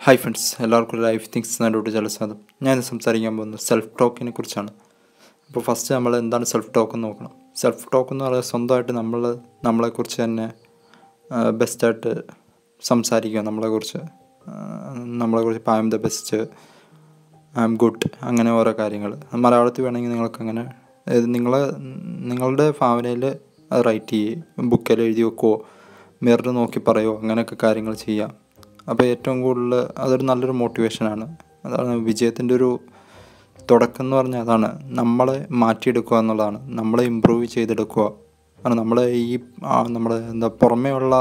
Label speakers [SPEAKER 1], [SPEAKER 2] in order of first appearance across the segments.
[SPEAKER 1] hi friends എല്ലാവർക്കും life things നാടോട്ട് ജലസാദം ഞാൻ ഇന്ന് സംസാരിക്കാൻ പോകുന്നത് സെൽഫ് ടോക്കിനെ കുറിച്ചാണ് അപ്പോൾ ഫസ്റ്റ് നമ്മൾ എന്താണ് സെൽഫ് ടോക്ക് എന്ന് നോക്കണം സെൽഫ് ടോക്ക് എന്ന് പറയുന്നത് സ്വന്തമായിട്ട് നമ്മൾ നമ്മളെക്കുറിച്ച് തന്നെ ബെസ്റ്റായിട്ട് സംസാരിക്കുക നമ്മളെക്കുറിച്ച് നമ്മളെക്കുറിച്ച് ഇപ്പോൾ I am the best I am good അങ്ങനെ ഓരോ കാര്യങ്ങൾ മലയാളത്തിൽ വേണമെങ്കിൽ നിങ്ങൾക്ക് അങ്ങനെ അതായത് നിങ്ങളെ നിങ്ങളുടെ ഭാവനയിൽ അത് റൈറ്റ് ചെയ്യുക ബുക്കിൽ എഴുതി വെക്കുവോ മിറർ നോക്കി പറയുമോ അങ്ങനെയൊക്കെ കാര്യങ്ങൾ ചെയ്യാം അപ്പോൾ ഏറ്റവും കൂടുതൽ അതൊരു നല്ലൊരു മോട്ടിവേഷനാണ് അതാണ് വിജയത്തിൻ്റെ ഒരു തുടക്കം എന്ന് പറഞ്ഞാൽ അതാണ് നമ്മളെ മാറ്റിയെടുക്കുക എന്നുള്ളതാണ് നമ്മളെ ഇമ്പ്രൂവ് ചെയ്തെടുക്കുക കാരണം നമ്മുടെ ഈ ആ, നമ്മുടെ എന്താ പുറമേ ഉള്ള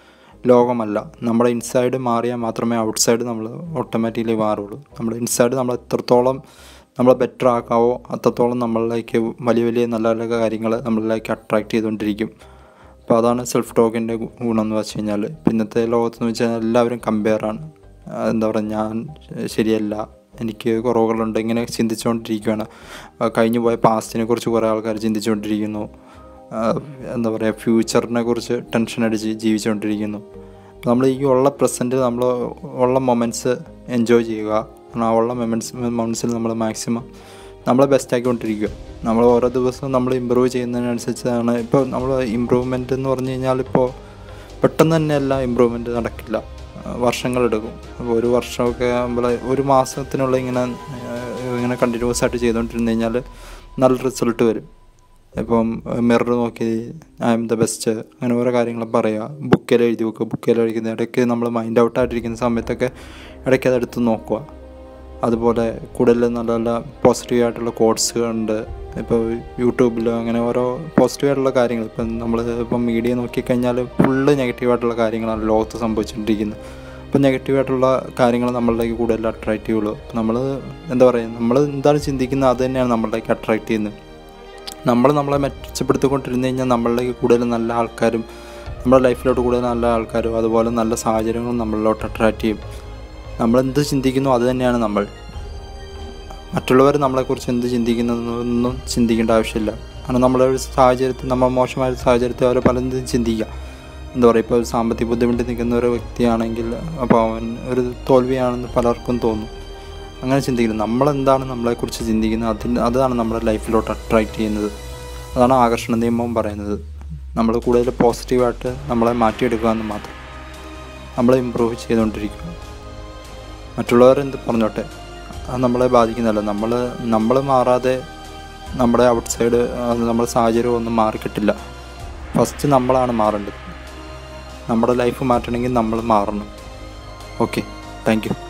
[SPEAKER 1] ലോകമല്ല നമ്മുടെ ഇൻസൈഡ് മാറിയാൽ മാത്രമേ ഔട്ട്സൈഡ് നമ്മൾ ഓട്ടോമാറ്റിക്കലി മാറുള്ളൂ നമ്മുടെ ഇൻസൈഡ് നമ്മൾ എത്രത്തോളം നമ്മൾ ബെറ്റർ ആക്കാവോ അത്രത്തോളം നമ്മളിലേക്ക് വലിയ വലിയ നല്ല നല്ല കാര്യങ്ങൾ നമ്മളിലേക്ക് അട്രാക്റ്റ് ചെയ്തുകൊണ്ടിരിക്കും അപ്പോൾ അതാണ് സെൽഫ് ടോക്കിൻ്റെ ഗുണം എന്ന് വെച്ച് കഴിഞ്ഞാൽ ഇന്നത്തെ ലോകത്തെന്ന് വെച്ച് കഴിഞ്ഞാൽ എല്ലാവരും കമ്പയറാണ് എന്താ പറയുക ഞാൻ ശരിയല്ല എനിക്ക് കുറവുകളുണ്ട് ഇങ്ങനെ ചിന്തിച്ചുകൊണ്ടിരിക്കുകയാണ് ആ, കഴിഞ്ഞു പോയ പാസ്റ്റിനെ കുറിച്ച് കുറേ ആൾക്കാർ ചിന്തിച്ചുകൊണ്ടിരിക്കുന്നു ആ, എന്താ പറയുക ഫ്യൂച്ചറിനെ കുറിച്ച് ടെൻഷൻ അടിച്ച് ജീവിച്ചുകൊണ്ടിരിക്കുന്നു അപ്പോൾ നമ്മൾ ഈ ഉള്ള പ്രസൻറ്റ് നമ്മൾ ഉള്ള മൊമെൻറ്റ്സ് എൻജോയ് ചെയ്യുക കാരണം ആ ഉള്ള മൊമെൻറ്റ്സ് മൊമെൻറ്റ്സിൽ നമ്മൾ മാക്സിമം നമ്മളെ ബെസ്റ്റ് ആക്കിക്കൊണ്ടിരിക്കുക നമ്മൾ ഓരോ ദിവസവും നമ്മൾ ഇമ്പ്രൂവ് ചെയ്യുന്നതിനനുസരിച്ചാണ് ഇപ്പോൾ നമ്മൾ ഇമ്പ്രൂവ്മെൻ്റ് എന്ന് പറഞ്ഞു കഴിഞ്ഞാൽ ഇപ്പോൾ പെട്ടെന്ന് തന്നെ എല്ലാം ഇമ്പ്രൂവ്മെൻറ്റ് നടക്കില്ല ആ, വർഷങ്ങളെടുക്കും അപ്പോൾ ഒരു വർഷമൊക്കെ ആകുമ്പോൾ ഒരു മാസത്തിനുള്ളിൽ ഇങ്ങനെ ആ, ഇങ്ങനെ കണ്ടിന്യൂസ് ആയിട്ട് ചെയ്തുകൊണ്ടിരുന്ന് കഴിഞ്ഞാൽ നല്ല റിസൾട്ട് വരും ഇപ്പം മിറർ നോക്കി ഐ എം ദ ബെസ്റ്റ് അങ്ങനെ ഓരോ കാര്യങ്ങൾ പറയുക ബുക്കിൽ എഴുതി വെക്കുക ബുക്കിൽ എഴുതിക്കുന്ന ഇടയ്ക്ക് നമ്മൾ മൈൻഡ് ഔട്ടായിട്ടിരിക്കുന്ന സമയത്തൊക്കെ ഇടയ്ക്ക് അതെടുത്ത് നോക്കുക അതുപോലെ കൂടുതൽ നല്ല നല്ല പോസിറ്റീവ് ആയിട്ടുള്ള കോഡ്സ് ഉണ്ട് ഇപ്പോൾ യൂട്യൂബിൽ അങ്ങനെ ഓരോ പോസിറ്റീവ് ആയിട്ടുള്ള കാര്യങ്ങൾ ഇപ്പം നമ്മൾ ഇപ്പം മീഡിയ നോക്കിക്കഴിഞ്ഞാൽ ഫുള്ള് നെഗറ്റീവായിട്ടുള്ള കാര്യങ്ങളാണ് ലോകത്ത് സംഭവിച്ചുകൊണ്ടിരിക്കുന്നത് അപ്പം നെഗറ്റീവായിട്ടുള്ള കാര്യങ്ങൾ നമ്മളിലേക്ക് കൂടുതൽ അട്രാക്റ്റ് ചെയ്യുള്ളൂ അപ്പം നമ്മൾ എന്താ പറയുക നമ്മൾ എന്താണ് ചിന്തിക്കുന്നത് അത് തന്നെയാണ് നമ്മളിലേക്ക് അട്രാക്റ്റ് ചെയ്യുന്നത് നമ്മൾ നമ്മളെ മെച്ചപ്പെടുത്തിക്കൊണ്ടിരുന്ന് കഴിഞ്ഞാൽ നമ്മളിലേക്ക് കൂടുതൽ നല്ല ആൾക്കാരും നമ്മുടെ ലൈഫിലോട്ട് കൂടുതൽ നല്ല ആൾക്കാരും അതുപോലെ നല്ല സാഹചര്യങ്ങളും നമ്മളിലോട്ട് അട്രാക്റ്റ് ചെയ്യും നമ്മൾ എന്ത് ചിന്തിക്കുന്നു അത് തന്നെയാണ് നമ്മൾ മറ്റുള്ളവർ നമ്മളെക്കുറിച്ച് എന്ത് ചിന്തിക്കുന്നതെന്നൊന്നും ചിന്തിക്കേണ്ട ആവശ്യമില്ല കാരണം നമ്മളെ ഒരു സാഹചര്യത്തിൽ നമ്മൾ മോശമായ ഒരു സാഹചര്യത്തിൽ അവർ പലതും ചിന്തിക്കുക എന്താ പറയുക ഇപ്പോൾ ഒരു സാമ്പത്തിക ബുദ്ധിമുട്ടി നിൽക്കുന്ന ഒരു വ്യക്തിയാണെങ്കിൽ അപ്പോൾ അവൻ ഒരു തോൽവിയാണെന്ന് പലർക്കും തോന്നും അങ്ങനെ ചിന്തിക്കുന്നത് നമ്മളെന്താണ് നമ്മളെക്കുറിച്ച് ചിന്തിക്കുന്നത് അതിന് അതാണ് നമ്മുടെ ലൈഫിലോട്ട് അട്രാക്റ്റ് ചെയ്യുന്നത് അതാണ് ആകർഷണ നിയമം പറയുന്നത് നമ്മൾ കൂടുതൽ പോസിറ്റീവായിട്ട് നമ്മളെ മാറ്റിയെടുക്കുക എന്ന് മാത്രം നമ്മളെ ഇമ്പ്രൂവ് ചെയ്തുകൊണ്ടിരിക്കുക മറ്റുള്ളവർ എന്ത് പറഞ്ഞോട്ടെ അത് നമ്മളെ ബാധിക്കുന്നില്ല നമ്മൾ നമ്മൾ മാറാതെ നമ്മുടെ ഔട്ട് സൈഡ് നമ്മുടെ സാഹചര്യം ഒന്നും മാറിക്കിട്ടില്ല ഫസ്റ്റ് നമ്മളാണ് മാറേണ്ടത് നമ്മുടെ ലൈഫ് മാറ്റണമെങ്കിൽ നമ്മൾ മാറണം ഓക്കെ താങ്ക് യു